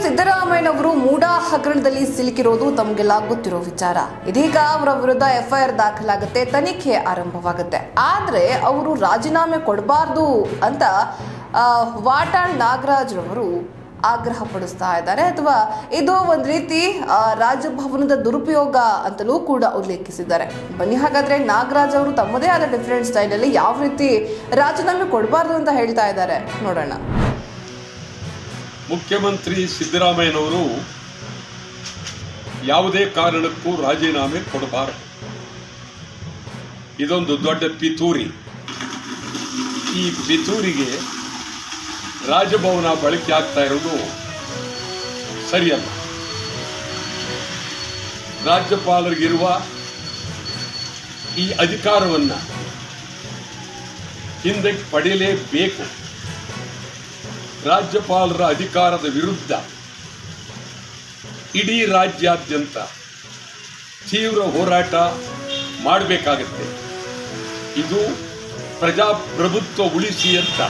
ಸಿದ್ದರಾಮಯ್ಯನವರು ಮೂಡ ಹಗರಣದಲ್ಲಿ ಸಿಲುಕಿರೋದು ತಮಗೆಲ್ಲ ಗೊತ್ತಿರೋ ವಿಚಾರ ಇದೀಗ ಅವರ ವಿರುದ್ಧ ಎಫ್ಐಆರ್ ದಾಖಲಾಗುತ್ತೆ ತನಿಖೆ ಆರಂಭವಾಗುತ್ತೆ ಆದ್ರೆ ಅವರು ರಾಜೀನಾಮೆ ಕೊಡಬಾರ್ದು ಅಂತ ಆ, ವಾಟಾಳ್ ನಾಗರಾಜ್ ರವರು ಆಗ್ರಹ ಪಡಿಸ್ತಾ ಇದ್ದಾರೆ ಅಥವಾ ಇದು ಒಂದು ರೀತಿ ಆ, ರಾಜಭವನದ ದುರುಪಯೋಗ ಅಂತಲೂ ಕೂಡ ಉಲ್ಲೇಖಿಸಿದ್ದಾರೆ ಬನ್ನಿ ಹಾಗಾದ್ರೆ ನಾಗರಾಜ್ ಅವರು ತಮ್ಮದೇ ಆದ ಡಿಫರೆಂಟ್ ಸ್ಟೈಲಲ್ಲಿ ಯಾವ ರೀತಿ ರಾಜೀನಾಮೆ ಕೊಡಬಾರ್ದು ಅಂತ ಹೇಳ್ತಾ ಇದ್ದಾರೆ ನೋಡೋಣ ಮುಖ್ಯಮಂತ್ರಿ ಸಿದ್ದರಾಮಯ್ಯನವರು ಯಾವುದೇ ಕಾರಣಕ್ಕೂ ರಾಜೀನಾಮೆ ಕೊಡಬಾರದು ಇದೊಂದು ದೊಡ್ಡ ಪಿತೂರಿ ಈ ಪಿತೂರಿಗೆ ರಾಜಭವನ ಬಳಕೆ ಆಗ್ತಾ ಇರೋದು ಸರಿಯಲ್ಲ ರಾಜ್ಯಪಾಲರಿಗಿರುವ ಈ ಅಧಿಕಾರವನ್ನ ಹಿಂದೆ ಪಡೆಯಲೇಬೇಕು ರಾಜ್ಯಪಾಲರ ಅಧಿಕಾರದ ವಿರುದ್ಧ ಇಡೀ ರಾಜ್ಯಾದ್ಯಂತ ತೀವ್ರ ಹೋರಾಟ ಮಾಡಬೇಕಾಗತ್ತೆ ಇದು ಪ್ರಜಾಪ್ರಭುತ್ವ ಉಳಿಸಿ ಅಂತ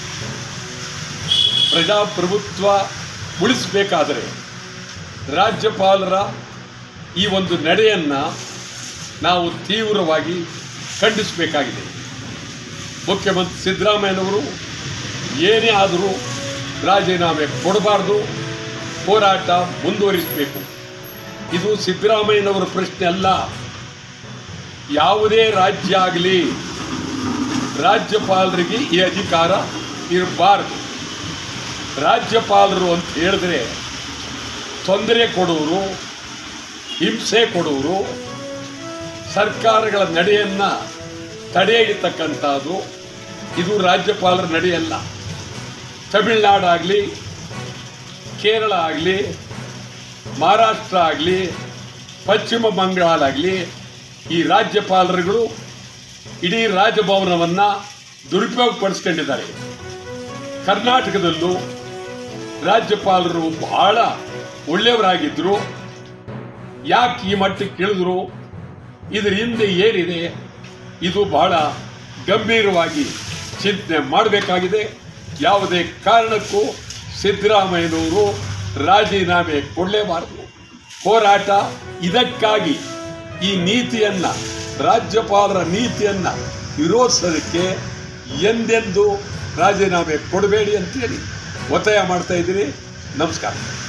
ಪ್ರಜಾಪ್ರಭುತ್ವ ಉಳಿಸಬೇಕಾದರೆ ರಾಜ್ಯಪಾಲರ ಈ ಒಂದು ನಡೆಯನ್ನು ನಾವು ತೀವ್ರವಾಗಿ ಖಂಡಿಸಬೇಕಾಗಿದೆ ಮುಖ್ಯಮಂತ್ರಿ ಸಿದ್ದರಾಮಯ್ಯನವರು ಏನೇ ಆದರೂ ರಾಜೀನಾಮೆ ಕೊಡಬಾರ್ದು ಹೋರಾಟ ಮುಂದುವರಿಸಬೇಕು ಇದು ಸಿದ್ದರಾಮಯ್ಯನವರ ಪ್ರಶ್ನೆ ಅಲ್ಲ ಯಾವುದೇ ರಾಜ್ಯ ಆಗಲಿ ರಾಜ್ಯಪಾಲರಿಗೆ ಈ ಅಧಿಕಾರ ಇರಬಾರ್ದು ರಾಜ್ಯಪಾಲರು ಅಂತ ಹೇಳಿದ್ರೆ ತೊಂದರೆ ಕೊಡೋರು ಹಿಂಸೆ ಕೊಡೋರು ಸರ್ಕಾರಗಳ ನಡೆಯನ್ನು ತಡೆ ಹಿಡಿತಕ್ಕಂಥದ್ದು ಇದು ರಾಜ್ಯಪಾಲರ ನಡೆಯಲ್ಲ ತಮಿಳುನಾಡಾಗಲಿ ಕೇರಳ ಆಗಲಿ ಮಹಾರಾಷ್ಟ್ರ ಆಗಲಿ ಪಶ್ಚಿಮ ಬಂಗಾಳ ಆಗಲಿ ಈ ರಾಜ್ಯಪಾಲರುಗಳು ಇಡೀ ರಾಜಭವನವನ್ನು ದುರುಪಯೋಗಪಡಿಸ್ಕೊಂಡಿದ್ದಾರೆ ಕರ್ನಾಟಕದಲ್ಲೂ ರಾಜ್ಯಪಾಲರು ಬಹಳ ಒಳ್ಳೆಯವರಾಗಿದ್ದರು ಯಾಕೆ ಈ ಮಟ್ಟಕ್ಕೆ ಇಳಿದ್ರು ಇದರ ಹಿಂದೆ ಏನಿದೆ ಇದು ಬಹಳ ಗಂಭೀರವಾಗಿ ಚಿಂತನೆ ಮಾಡಬೇಕಾಗಿದೆ ಯಾವುದೇ ಕಾರಣಕ್ಕೂ ಸಿದ್ದರಾಮಯ್ಯನವರು ರಾಜೀನಾಮೆ ಕೊಡಲೇಬಾರದು ಹೋರಾಟ ಇದಕ್ಕಾಗಿ ಈ ನೀತಿಯನ್ನ ರಾಜ್ಯಪಾಲರ ನೀತಿಯನ್ನ ವಿರೋಧಿಸೋದಕ್ಕೆ ಎಂದೆಂದು ರಾಜೀನಾಮೆ ಕೊಡಬೇಡಿ ಅಂತೇಳಿ ಒತ್ತಾಯ ಮಾಡ್ತಾ ಇದ್ದೀನಿ ನಮಸ್ಕಾರ